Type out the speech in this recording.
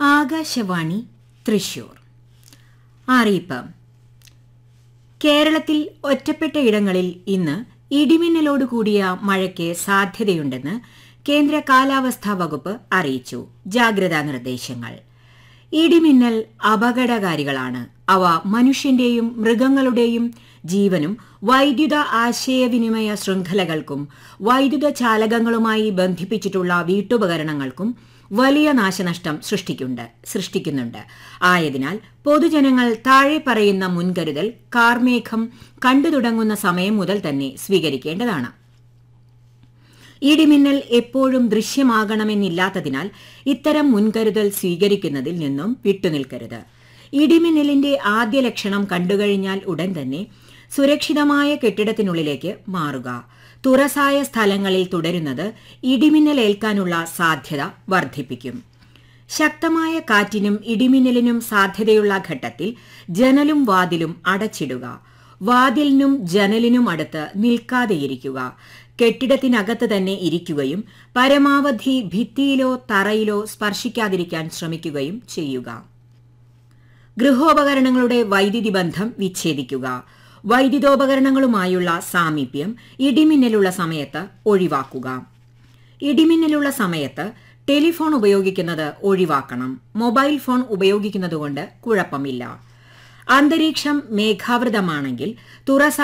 ആകാശവാണി തൃശൂർ അറിയിപ്പ് കേരളത്തിൽ ഒറ്റപ്പെട്ട ഇടങ്ങളിൽ ഇന്ന് ഇടിമിന്നലോട് കൂടിയ മഴയ്ക്ക് സാധ്യതയുണ്ടെന്ന് കേന്ദ്ര കാലാവസ്ഥാ വകുപ്പ് അറിയിച്ചു ജാഗ്രതാ നിർദ്ദേശങ്ങൾ ഇടിമിന്നൽ അപകടകാരികളാണ് അവ മനുഷ്യന്റെയും മൃഗങ്ങളുടെയും ജീവനും വൈദ്യുത ആശയവിനിമയ ശൃംഖലകൾക്കും വൈദ്യുത ചാലകങ്ങളുമായി ബന്ധിപ്പിച്ചിട്ടുള്ള വീട്ടുപകരണങ്ങൾക്കും വലിയ നാശനഷ്ടം സൃഷ്ടിക്കുന്നുണ്ട് സൃഷ്ടിക്കുന്നുണ്ട് ആയതിനാൽ പൊതുജനങ്ങൾ താഴെ പറയുന്ന മുൻകരുതൽ കാർമേഘം കണ്ടു തുടങ്ങുന്ന സമയം മുതൽ തന്നെ സ്വീകരിക്കേണ്ടതാണ് ഇടിമിന്നൽ എപ്പോഴും ദൃശ്യമാകണമെന്നില്ലാത്തതിനാൽ ഇത്തരം മുൻകരുതൽ സ്വീകരിക്കുന്നതിൽ നിന്നും വിട്ടുനിൽക്കരുത് ഇടിമിന്നലിന്റെ ആദ്യ ലക്ഷണം കണ്ടുകഴിഞ്ഞാൽ ഉടൻ തന്നെ സുരക്ഷിതമായ കെട്ടിടത്തിനുള്ളിലേക്ക് മാറുക തുറസായ സ്ഥലങ്ങളിൽ തുടരുന്നത് ഇടിമിന്നലേൽക്കാനുള്ള സാധ്യത വർദ്ധിപ്പിക്കും ശക്തമായ കാറ്റിനും ഇടിമിന്നലിനും സാധ്യതയുള്ള ഘട്ടത്തിൽ ജനലും വാതിലും അടച്ചിടുക വാതിലിനും ജനലിനും അടുത്ത് നിൽക്കാതെയിരിക്കുക കെട്ടിടത്തിനകത്ത് തന്നെ ഇരിക്കുകയും പരമാവധി ഭിത്തിയിലോ തറയിലോ സ്പർശിക്കാതിരിക്കാൻ ശ്രമിക്കുകയും ചെയ്യുക ഗൃഹോപകരണങ്ങളുടെ വൈദ്യുതി ബന്ധം വിച്ഛേദിക്കുക വൈദ്യുതോപകരണങ്ങളുമായുള്ള സാമീപ്യം ഇടിമിന്നലുള്ള സമയത്ത് ഒഴിവാക്കുക ഇടിമിന്നലുള്ള സമയത്ത് ടെലിഫോൺ ഉപയോഗിക്കുന്നത് ഒഴിവാക്കണം മൊബൈൽ ഫോൺ ഉപയോഗിക്കുന്നതുകൊണ്ട് കുഴപ്പമില്ല അന്തരീക്ഷം മേഘാവൃതമാണെങ്കിൽ തുറസായ